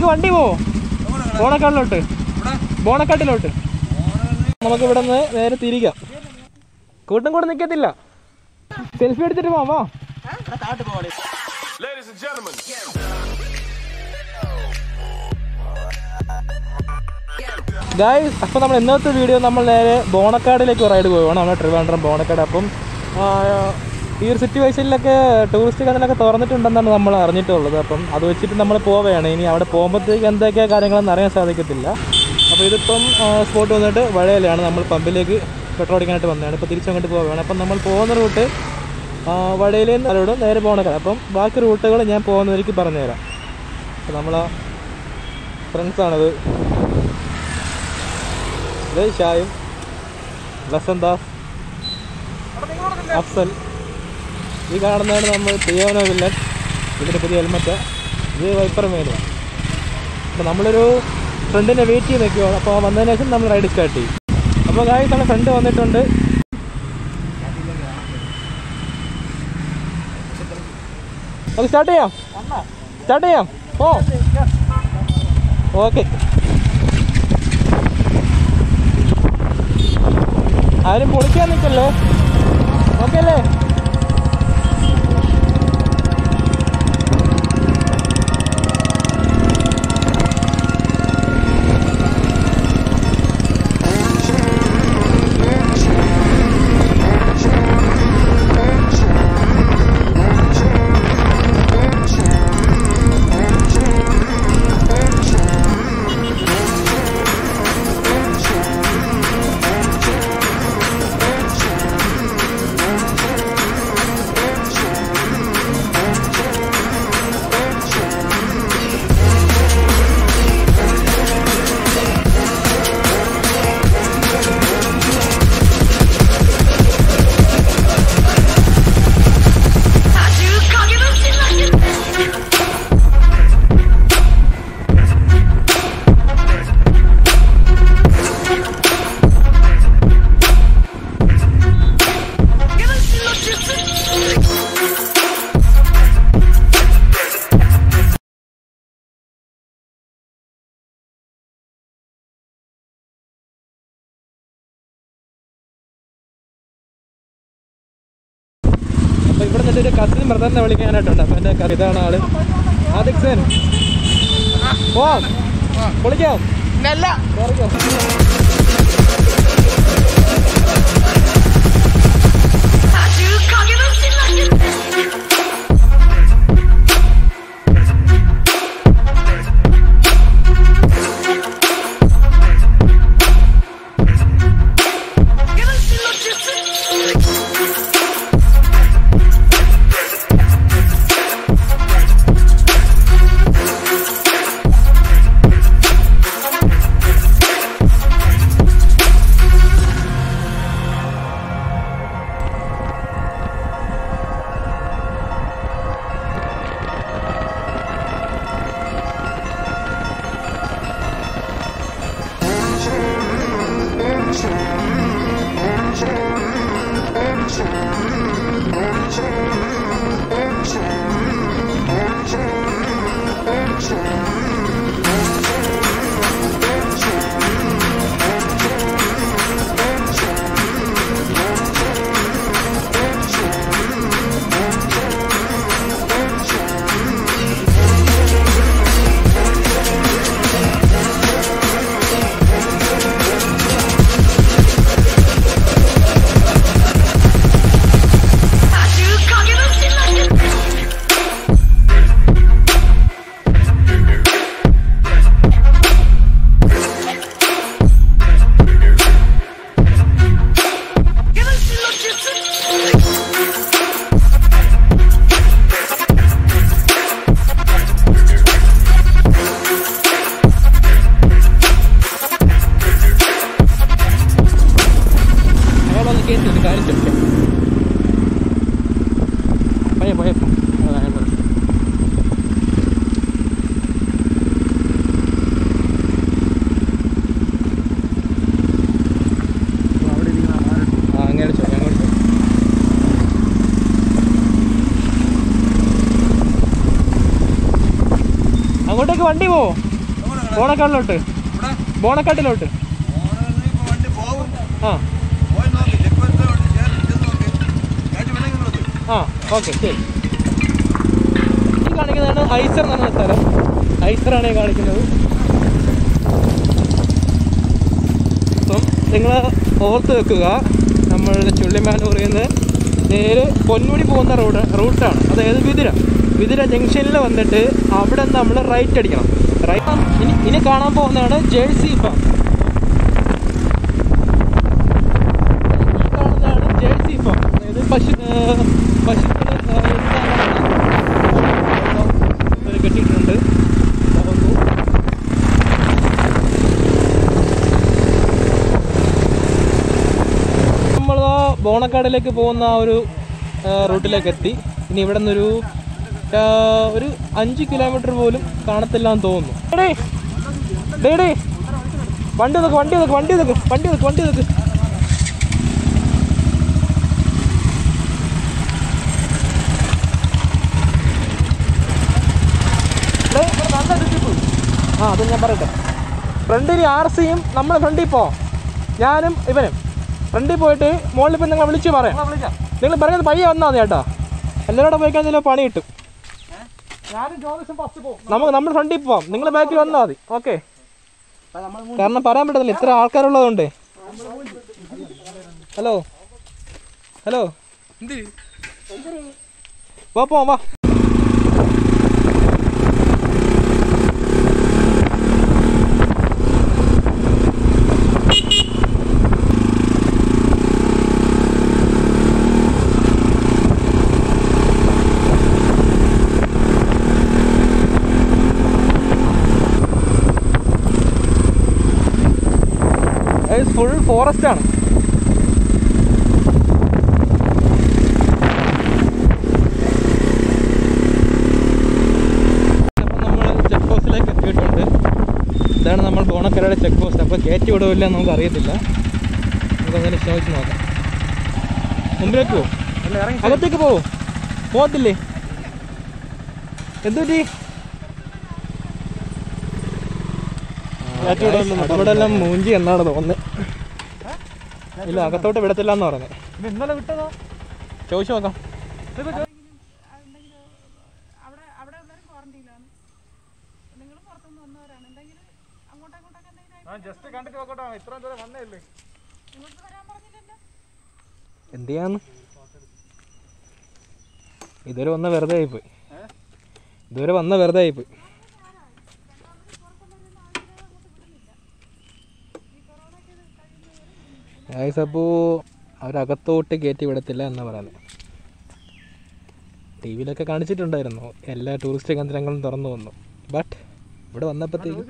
വണ്ടി പോവോ ബോണക്കാട്ടിലോട്ട് ബോണക്കാട്ടിലോട്ട് നമുക്ക് ഇവിടെ നിന്ന് നേരെ തിരിക്കാം കൂട്ടം കൂടെ നിൽക്കത്തില്ല സെൽഫി എടുത്തിട്ട് പോവാം വാ ഗായ്സ് അപ്പോൾ നമ്മൾ ഇന്നത്തെ വീഡിയോ നമ്മൾ നേരെ ബോണക്കാടിലേക്ക് റൈഡ് പോവുകയാണ് നമ്മൾ ട്രിവാൻഡ്രം ബോണക്കാട് അപ്പം ആ, ഈ ഒരു സിറ്റുവേഷനിലൊക്കെ ടൂറിസ്റ്റ് കടലൊക്കെ തുറന്നിട്ടുണ്ടെന്നാണ് നമ്മൾ അറിഞ്ഞിട്ടുള്ളത് അപ്പം അത് വെച്ചിട്ട് നമ്മൾ പോവുകയാണ് ഇനി അവിടെ പോകുമ്പോഴത്തേക്ക് എന്തൊക്കെയാണ് കാര്യങ്ങളെന്ന് അറിയാൻ സാധിക്കത്തില്ല അപ്പോൾ ഇതിപ്പം സ്പോട്ട് വന്നിട്ട് വഴയിലാണ് നമ്മൾ പമ്പിലേക്ക് പെട്രോൾ അടിക്കാനായിട്ട് വന്നതാണ് ഇപ്പോൾ തിരിച്ചങ്ങോട്ട് പോവുകയാണ് അപ്പം നമ്മൾ പോകുന്ന റൂട്ട് വടയിലെ നിന്ന് നേരെ ബോണക്കാട് അപ്പം ബാക്കി റൂട്ടുകൾ ഞാൻ പോകുന്ന വഴിക്ക് പറഞ്ഞുതരാം അപ്പോൾ നമ്മളെ ഫ്രണ്ട്സാണത് ഇത് ഷായും ലസന്ദാസ് അഫ്സൽ ഈ കാണുന്നതാണ് നമ്മൾ പിയോനോ വില്ലൻ ഇതിൻ്റെ പുതിയ ഹെൽമറ്റ് ഇത് വൈപ്പർ മേലാണ് അപ്പോൾ നമ്മളൊരു ഫ്രണ്ടിനെ വെയിറ്റ് ചെയ്ത് നിൽക്കുകയാണ് അപ്പോൾ വന്നതിന് ശേഷം നമ്മൾ റൈഡ് സ്റ്റാർട്ട് ചെയ്യും അപ്പോൾ കാര്യം നമ്മുടെ ഫ്രണ്ട് വന്നിട്ടുണ്ട് നമുക്ക് സ്റ്റാർട്ട് ചെയ്യാം സ്റ്റാർട്ട് ചെയ്യാം ഓ ഓക്കെ ആരും പൊളിക്കാൻ നിൽക്കല്ലേ ഓക്കെ അല്ലേ അപ്പോൾ ഇവിടെ നിന്നിട്ട് ഒരു കസിൻ ബ്രദറിനെ വിളിക്കാനായിട്ടുണ്ട് അപ്പോൾ എൻ്റെ ക- ഇതാണ് ആള് ആദിക് സെൻ പോവാം പൊളിക്കാം കേറിക്കോ. അയാളൊന്ന് കേട്ട് ഒരു കാര്യം ചോദിക്കാം പോയ പോയ ആ അങ്ങനെ ചോദിക്കാം അങ്ങോട്ട് ചോദിക്കാം അങ്ങോട്ടേക്ക് വണ്ടി പോവോ ബോണക്കാട്ടിലോട്ട് ഇവിടെ ബോണക്കാട്ടിലോട്ട് ഓണറിന് ഇപ്പൊ വണ്ടി പോകും ആ പോയി നോക്കി ചെക്ക് പോസ്റ്റ് ഉണ്ട് ചേർന്ന് ചെന്ന് നോക്കി കയറ്റി വേണമെങ്കിൽ കൊടുത്തു ആ ഓക്കെ ശരി ഈ കാണിക്കുന്നതാണ് ഐസർ എന്ന് പറഞ്ഞ സ്ഥലം ഐസറാണ് ഈ കാണിക്കുന്നത് അപ്പം നിങ്ങൾ ഓർത്ത് വെക്കുക നമ്മളുടെ ചുള്ളിമാനൂറിൽ നിന്ന് നേരെ പൊന്മുടി പോകുന്ന റോഡ് റൂട്ടാണ് അതായത് വിതിര വിതിര ജംഗ്ഷനിൽ വന്നിട്ട് അവിടെ നമ്മൾ റൈറ്റ് അടിക്കണം റൈറ്റ് ഇനി ഇനി കാണാൻ പോകുന്നതാണ് ജേഴ്സി ഫാം ഈ കാണുന്നതാണ് ജേഴ്സി ഫാം അതായത് പശു പശുക്കൾ കെട്ടിയിട്ടുണ്ട് ഇതാ വന്നു. നമ്മൾ ആ ബോണക്കാടിലേക്ക് പോകുന്ന ആ ഒരു ആ, റൂട്ടിലേക്ക് എത്തി ഇനി ഇവിടെ നിന്നൊരു ആ, ഒരു അഞ്ച് കിലോമീറ്റർ പോലും കാണത്തില്ല എന്ന് തോന്നുന്നു ഡേയ്, ഡേയ്, ഡേയ്. വണ്ടി നോക്ക് വണ്ടി നോക്ക് വണ്ടി നോക്ക് വണ്ടി നോക്ക് വണ്ടി നോക്ക് ഡേയ്, ഇവിടെ നല്ല തെറ്റിപ്പോയി. ആ അത് ഞാൻ പറയട്ടെ ഫ്രണ്ടിൽ ആർ സിയും നമ്മളെ ഫ്രണ്ടിൽ പോവാം ഞാനും ഇവനും ഫ്രണ്ടിൽ പോയിട്ട് മുകളിൽ ഇപ്പം നിങ്ങൾ വിളിച്ച് പറയാം നിങ്ങൾ പറയുന്നത് പയ്യെ വന്നാൽ മതി ചേട്ടാ എല്ലാവരോടും പോയി കഴിഞ്ഞാൽ പണി കിട്ടും നമുക്ക് നമ്മൾ ഫ്രണ്ടിൽ പോവാം നിങ്ങൾ ബാക്കിൽ വന്നാൽ മതി ഓക്കെ കാരണം പറയാൻ പറ്റത്തില്ല ഇത്ര ആൾക്കാരുള്ളതുകൊണ്ട് ഹലോ ഹലോ വാ പോവാം വാ ഫുൾ ഫോറസ്റ്റ് ആണ് അപ്പോൾ നമ്മൾ ചെക്ക് പോസ്റ്റിലേക്ക് എത്തിയിട്ടുണ്ട് ഇതാണ് നമ്മൾ ബോണക്കരയുടെ ചെക്ക് പോസ്റ്റ് അപ്പോൾ കയറ്റി വിടുമില്ല എന്ന് നമുക്ക് അറിയത്തില്ല നമുക്കങ്ങനെ ശ്രമിച്ച് നോക്കാം മുമ്പിലേക്ക് പോകും അകത്തേക്ക് പോവും പോകത്തില്ലേ എന്തുപറ്റി ഇവിടെ എല്ലാം മൂഞ്ചി എന്നാണ് തോന്നുന്നത് ഇല്ല അകത്തോട്ട് വിടത്തില്ല എന്ന് പറഞ്ഞത് ഇന്നലെ വിട്ടതോ ചോദിച്ചു നോക്കാം അവിടെ അവിടെ ഉള്ളവർ ക്വാറന്റൈനിലാണ് നിങ്ങൾ പുറത്തുനിന്ന് വന്നവരാണ് എന്തെങ്കിലും അങ്ങോട്ടും അങ്ങോട്ടൊക്കെ എന്തെങ്കിലും ഞാൻ ജസ്റ്റ് കണ്ടിട്ട് നോക്കട്ടെ ഇത്രയും ദൂരം വന്നേ ഇല്ലേ നിങ്ങൾക്ക് വരാൻ പറഞ്ഞില്ലല്ലോ എന്ത് ചെയ്യാന്ന് ഇതുവരെ വന്ന വെറുതെ ആയിപ്പോയി ഇതുവരെ വന്ന വെറുതെ ആയിപ്പോയി ഗായ്സ് അപ്പോൾ അവരകത്തോട്ട് കയറ്റി വിടത്തില്ല എന്നാ പറയുന്നത് ടി വിയിലൊക്കെ കാണിച്ചിട്ടുണ്ടായിരുന്നു എല്ലാ ടൂറിസ്റ്റ് കേന്ദ്രങ്ങളും തുറന്നു വന്നു ബട്ട് ഇവിടെ വന്നപ്പോഴത്തേക്കും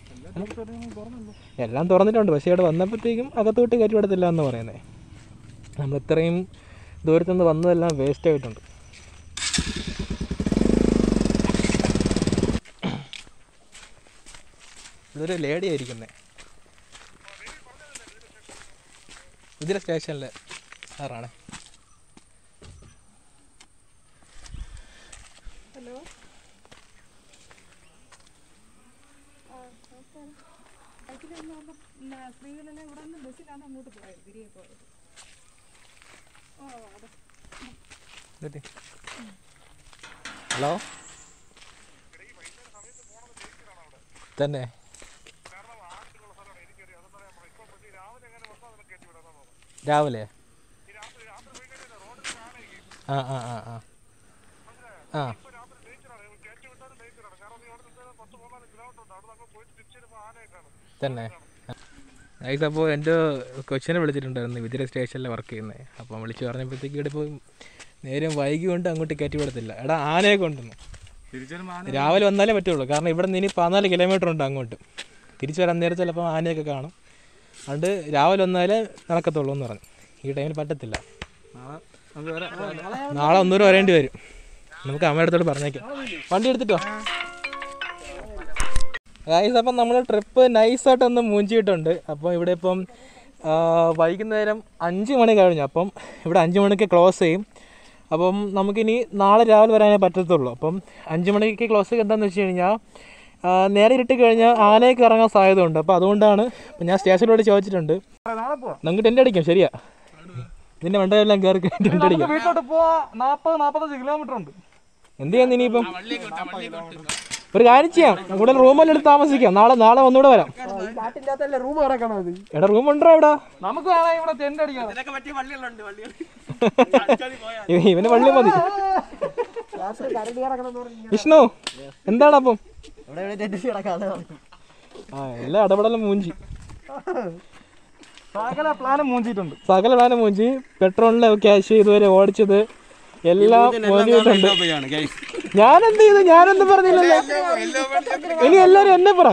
എല്ലാം തുറന്നിട്ടുണ്ട് പക്ഷേ ഇവിടെ വന്നപ്പോഴത്തേക്കും അകത്തോട്ട് കയറ്റി വിടത്തില്ല എന്ന് പറയുന്നത് നമ്മൾ ഇത്രയും ദൂരത്തുനിന്ന് വന്നതെല്ലാം വേസ്റ്റ് ആയിട്ടുണ്ട് ഇതൊരു ലേഡി ആയിരിക്കുന്നേ ഇതിലെ സ്റ്റേഷനിലെ സാറാണ് ഹലോ സ്ത്രീകളെല്ലാം ഇവിടെ നിന്ന് ബസ്സിലാണ് അങ്ങോട്ട് പോയത് തിരികെ പോയത് ഓ അതെ എന്നിട്ട് ഹലോ തന്നെ രാവിലെ ആ ആ ആ ആ ആ തന്നെ നൈസ് അപ്പോൾ എൻ്റെ കൊച്ചിനെ വിളിച്ചിട്ടുണ്ടായിരുന്നു വിതിര സ്റ്റേഷനിൽ വർക്ക് ചെയ്യുന്നത് അപ്പം വിളിച്ച് പറഞ്ഞപ്പോഴത്തേക്ക് ഇവിടെ ഇപ്പോൾ നേരം വൈകി കൊണ്ട് അങ്ങോട്ട് കയറ്റി വിടത്തില്ല എടാ ആനയെ കൊണ്ടുവന്നു തിരിച്ചൊരു രാവിലെ വന്നാലേ പറ്റുള്ളൂ കാരണം ഇവിടെ നിന്ന് ഇനി പതിനാല് കിലോമീറ്റർ ഉണ്ട് അങ്ങോട്ട് തിരിച്ചു വരാൻ നേരം ചിലപ്പോൾ ആനയൊക്കെ കാണും അതുകൊണ്ട് രാവിലെ വന്നാലേ നടക്കത്തുള്ളൂ എന്ന് പറഞ്ഞു ഈ ടൈമിൽ പറ്റത്തില്ല നാളെ ഒന്നൂടെ വരേണ്ടി വരും നമുക്ക് അമ്മയുടെ അടുത്തോട് പറഞ്ഞേക്കാം വണ്ടി എടുത്തിട്ടോ ഗായ്സ് അപ്പം നമ്മൾ ട്രിപ്പ് നൈസായിട്ടൊന്ന് മൂഞ്ചിയിട്ടുണ്ട് അപ്പോൾ ഇവിടെ ഇപ്പം ആ, വൈകുന്നേരം അഞ്ച് മണി കഴിഞ്ഞു അപ്പം ഇവിടെ അഞ്ച് മണിക്ക് ക്ലോസ് ചെയ്യും അപ്പം നമുക്കിനി നാളെ രാവിലെ വരാനേ പറ്റത്തുള്ളൂ അപ്പം അഞ്ച് മണിക്ക് ക്ലോസ് ചെയ്യുക എന്താണെന്ന് വെച്ച് കഴിഞ്ഞാൽ ആ, നേരെ ഇരുട്ടി കഴിഞ്ഞാൽ ആനയൊക്കെ ഇറങ്ങാൻ സാധ്യത ഉണ്ട് അപ്പോൾ അതുകൊണ്ടാണ് ഇപ്പം ഞാൻ സ്റ്റേഷനിലോട് ചോദിച്ചിട്ടുണ്ട് നാളെ പോവാം നമുക്ക് ടെൻ്റ് അടിക്കാം ശരിയാ നിന്റെ വണ്ടയെല്ലാം കയറി ടെൻ്റ് അടിക്കാം വീട്ടിലോട്ട് പോവാ നാപ്പത് നാപ്പത്തഞ്ച് കിലോമീറ്റർ ഉണ്ട് എന്ത് ചെയ്യാൻ ഇനിയിപ്പം ഒരു കാര്യം ചെയ്യാം കൂടുതൽ റൂമെല്ലാം എടുത്ത് താമസിക്കാം നാളെ നാളെ ഒന്നുകൂടെ വരാം റൂം കിടക്കണം അത് എടാ റൂം ഉണ്ടോ ഇവിടെ നമുക്ക് വേണേ ഇവിടെ ടെന്റ് അടിക്കാം ഇവ- ഇവന് വള്ളി മതി കരടി കിടക്കണം എന്ന് പറഞ്ഞു വിഷ്ണു എന്താണ് അപ്പം ഇവിടെ ഇവിടെ ടെന്റ് കിടക്കാതെ ആ എല്ലാ ഇടപെടലും മൂഞ്ചി സകല പ്ലാനും മൂഞ്ചിട്ടുണ്ട് സകല പ്ലാനും മൂഞ്ചി പെട്രോളിന്റെ ക്യാഷ് ഇതുവരെ ഓടിച്ചത് എല്ലാം മൂഞ്ചിട്ടുണ്ട് ഞാൻ എന്ത് ചെയ്തു ഞാനെന്ത് പറഞ്ഞില്ലല്ലോ ഇനി എല്ലാരും എന്നെ പറ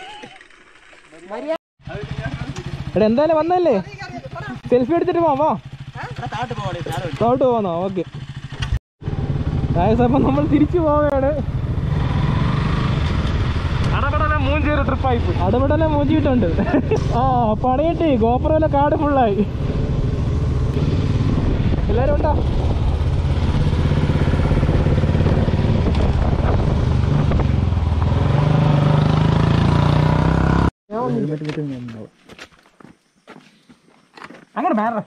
എടാ എന്തായാലും വന്നല്ലേ സെൽഫി എടുത്തിട്ട് പോവാം വാ താഴോട്ട് പോവാന്നോ ഓക്കെ അപ്പം നമ്മൾ തിരിച്ചു പോവുകയാണ് അടപടല മൂഞ്ചി ഒരു ട്രിപ്പായി പോയി അടപടല മൂച്ചിട്ടുണ്ട് ആ പണിയിട്ട് ഗോപുരയിലെ കാട് ഫുള്ളായി എല്ലാരും ഉണ്ടോ അങ്ങനെ മാറ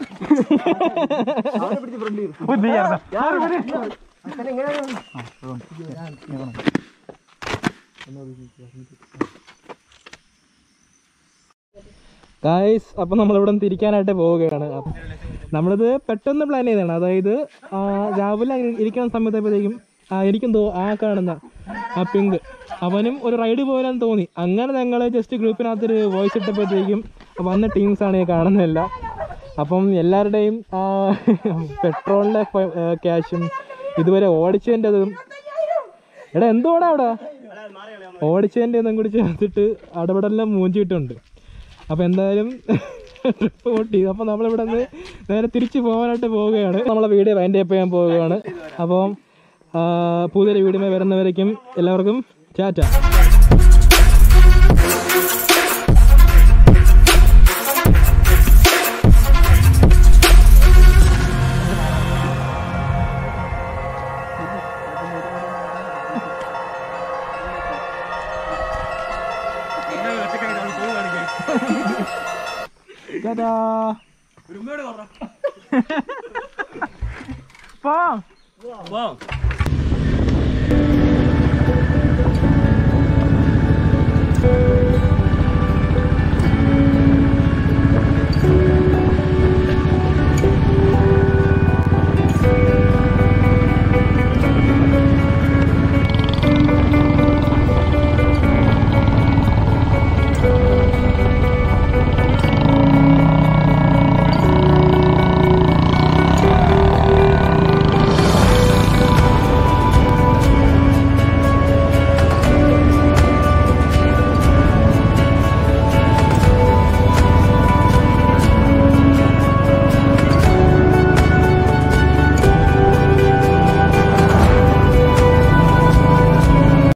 ഗായ്സ് അപ്പം നമ്മളിവിടെ നിന്ന് തിരിക്കാനായിട്ട് പോവുകയാണ് അപ്പം നമ്മളിത് പെട്ടെന്ന് പ്ലാൻ ചെയ്തതാണ് അതായത് ആ, രാവിലെ ഇരിക്കുന്ന സമയത്തായപ്പോഴത്തേക്കും ആ എനിക്കും തോ ആ കാണുന്ന ആ പിങ്ക് അവനും ഒരു റൈഡ് പോകാൻ തോന്നി അങ്ങനെ ഞങ്ങൾ ജസ്റ്റ് ഗ്രൂപ്പിനകത്തൊരു വോയിസ് ഇട്ടപ്പോഴത്തേക്കും വന്ന ടീംസാണ് ഈ കാണുന്നതല്ല അപ്പം എല്ലാവരുടെയും ആ പെട്രോളിൻ്റെ ക്യാഷും ഇതുവരെ ഓടിച്ചതിൻ്റെതും എടാ എന്തുവാടാ അവിടെ ഓടിച്ചതിൻ്റെ ഒന്നും കൂടി ചേർത്തിട്ട് അടപടെല്ലാം മൂഞ്ചിയിട്ടുണ്ട് അപ്പോൾ എന്തായാലും ട്രിപ്പ് പൊട്ടി അപ്പോൾ നമ്മളിവിടെ നിന്ന് നേരെ തിരിച്ച് പോകാനായിട്ട് പോവുകയാണ് നമ്മളെ വീഡിയോ വൈൻഡ് അപ്പ് ചെയ്യാൻ പോവുകയാണ് അപ്പോൾ പുതിയൊരു വീഡിയോ വരുന്നവരേക്കും എല്ലാവർക്കും ടാറ്റ ടാറ്റാ പോവാം